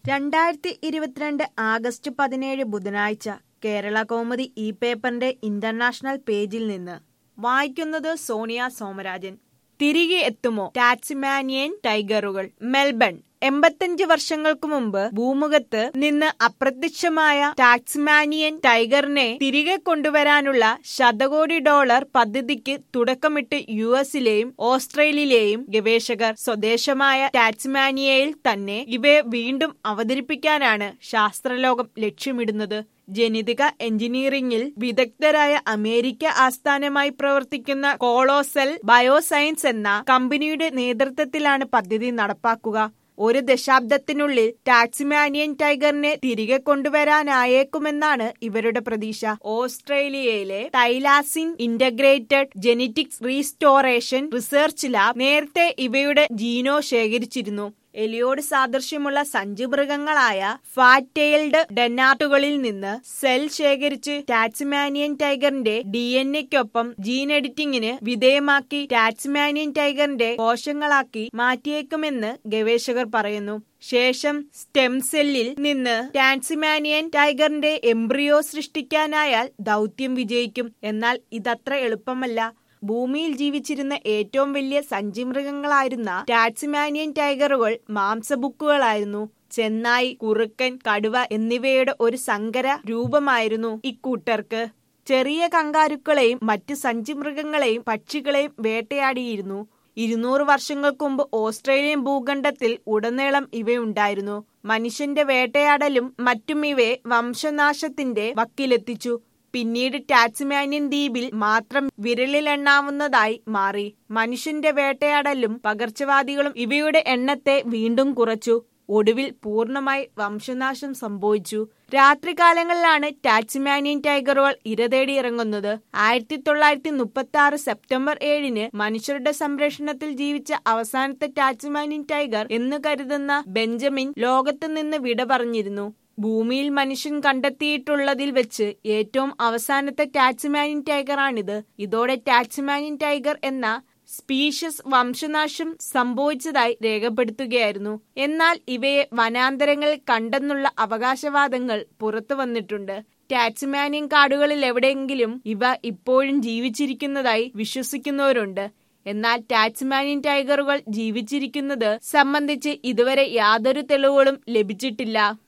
രണ്ടായിരത്തി ഇരുപത്തിരണ്ട് ആഗസ്റ്റ് പതിനേഴ് ബുധനാഴ്ച കേരള കൗമുദി ഇ പേപ്പറിന്റെ ഇന്റർനാഷണൽ പേജിൽ നിന്ന് വായിക്കുന്നത് സോണിയ സോമരാജൻ തിരികെ എത്തുമോ ടാക്സിമാനിയൻ ടൈഗറുകൾ മെൽബൺ എൺപത്തഞ്ച് വർഷങ്ങൾക്ക് മുമ്പ് ഭൂമുഖത്ത് നിന്ന് അപ്രത്യക്ഷമായ ടാക്സിമാനിയൻ ടൈഗറിനെ തിരികെ കൊണ്ടുവരാനുള്ള ശതകോടി ഡോളർ പദ്ധതിക്ക് തുടക്കമിട്ട് യു എസിലെയും ഓസ്ട്രേലിയയിലെയും ഗവേഷകർ സ്വദേശമായ ടാക്സിമാനിയയിൽ തന്നെ ഇവയെ വീണ്ടും അവതരിപ്പിക്കാനാണ് ശാസ്ത്രലോകം ലക്ഷ്യമിടുന്നത് ജനിതക എഞ്ചിനീയറിംഗിൽ വിദഗ്ധരായ അമേരിക്ക ആസ്ഥാനമായി പ്രവർത്തിക്കുന്ന കോളോസൽ ബയോസയൻസ് എന്ന കമ്പനിയുടെ നേതൃത്വത്തിലാണ് പദ്ധതി നടപ്പാക്കുക ഒരു ദശാബ്ദത്തിനുള്ളിൽ ടാക്സിമാനിയൻ ടൈഗറിനെ തിരികെ കൊണ്ടുവരാനായേക്കുമെന്നാണ് ഇവരുടെ പ്രതീക്ഷ ഓസ്ട്രേലിയയിലെ thylacine integrated genetics restoration research lab നേരത്തെ ഇവയുടെ ജീനോ ശേഖരിച്ചിരുന്നു എലിയോട് സാദൃശ്യമുള്ള സഞ്ചുമൃഗങ്ങളായ ഫാറ്റ് ടെയിൽഡ് ഡെന്നാട്ടുകളിൽ നിന്ന് സെൽ ശേഖരിച്ച് ടാക്സിമാനിയൻ ടൈഗറിന്റെ ഡി എൻ എക്കൊപ്പം ജീൻ എഡിറ്റിംഗിന് വിധേയമാക്കി ടാക്സിമാനിയൻ ടൈഗറിന്റെ കോശങ്ങളാക്കി മാറ്റിയേക്കുമെന്ന് ഗവേഷകർ പറയുന്നു ശേഷം സ്റ്റെം സെല്ലിൽ നിന്ന് ടാൻസിമാനിയൻ ടൈഗറിന്റെ എംബ്രിയോ സൃഷ്ടിക്കാനായാൽ ദൗത്യം വിജയിക്കും എന്നാൽ ഇതത്ര എളുപ്പമല്ല ഭൂമിയിൽ ജീവിച്ചിരുന്ന ഏറ്റവും വലിയ സഞ്ചിമൃഗങ്ങളായിരുന്ന ടാക്സിമാനിയൻ ടൈഗറുകൾ മാംസബുക്കുകളായിരുന്നു ചെന്നായി കുറുക്കൻ കടുവ എന്നിവയുടെ ഒരു സങ്കര രൂപമായിരുന്നു ഇക്കൂട്ടർക്ക് ചെറിയ കങ്കാരുക്കളെയും മറ്റ് സഞ്ചിമൃഗങ്ങളെയും പക്ഷികളെയും വേട്ടയാടിയിരുന്നു ഇരുന്നൂറ് വർഷങ്ങൾക്ക് മുമ്പ് ഓസ്ട്രേലിയൻ ഭൂഖണ്ഡത്തിൽ ഉടനീളം ഇവയുണ്ടായിരുന്നു മനുഷ്യന്റെ വേട്ടയാടലും മറ്റും ഇവയെ വംശനാശത്തിന്റെ വക്കിലെത്തിച്ചു പിന്നീട് ടാക്സിമാനിയൻ ദ്വീപിൽ മാത്രം വിരലിലെണ്ണാവുന്നതായി മാറി മനുഷ്യന്റെ വേട്ടയാടലും പകർച്ചവാദികളും ഇവയുടെ എണ്ണത്തെ വീണ്ടും കുറച്ചു ഒടുവിൽ പൂർണ്ണമായി വംശനാശം സംഭവിച്ചു രാത്രികാലങ്ങളിലാണ് ടാക്സിമാനിയൻ ടൈഗറുകൾ ഇരതേടി ഇറങ്ങുന്നത് ആയിരത്തി തൊള്ളായിരത്തി മുപ്പത്തി ആറ് സെപ്റ്റംബർ ഏഴിന് മനുഷ്യരുടെ സംരക്ഷണത്തിൽ ജീവിച്ച അവസാനത്തെ ടാക്സിമാനിയൻ ടൈഗർ എന്ന് കരുതുന്ന ബെഞ്ചമിൻ ലോകത്ത് നിന്ന് വിട പറഞ്ഞിരുന്നു ഭൂമിയിൽ മനുഷ്യൻ കണ്ടെത്തിയിട്ടുള്ളതിൽ വെച്ച് ഏറ്റവും അവസാനത്തെ ടാക്സിമാനിയൻ ടൈഗറാണിത് ഇതോടെ ടാക്സിമാനിയൻ ടൈഗർ എന്ന സ്പീഷ്യസ് വംശനാശം സംഭവിച്ചതായി രേഖപ്പെടുത്തുകയായിരുന്നു എന്നാൽ ഇവയെ വനാന്തരങ്ങളിൽ കണ്ടെന്നുള്ള അവകാശവാദങ്ങൾ പുറത്തു വന്നിട്ടുണ്ട് ടാക്സിമാനിയൻ കാടുകളിൽ എവിടെയെങ്കിലും ഇവ ഇപ്പോഴും ജീവിച്ചിരിക്കുന്നതായി വിശ്വസിക്കുന്നവരുണ്ട് എന്നാൽ ടാക്സിമാനിയൻ ടൈഗറുകൾ ജീവിച്ചിരിക്കുന്നത് സംബന്ധിച്ച് ഇതുവരെ യാതൊരു തെളിവുകളും ലഭിച്ചിട്ടില്ല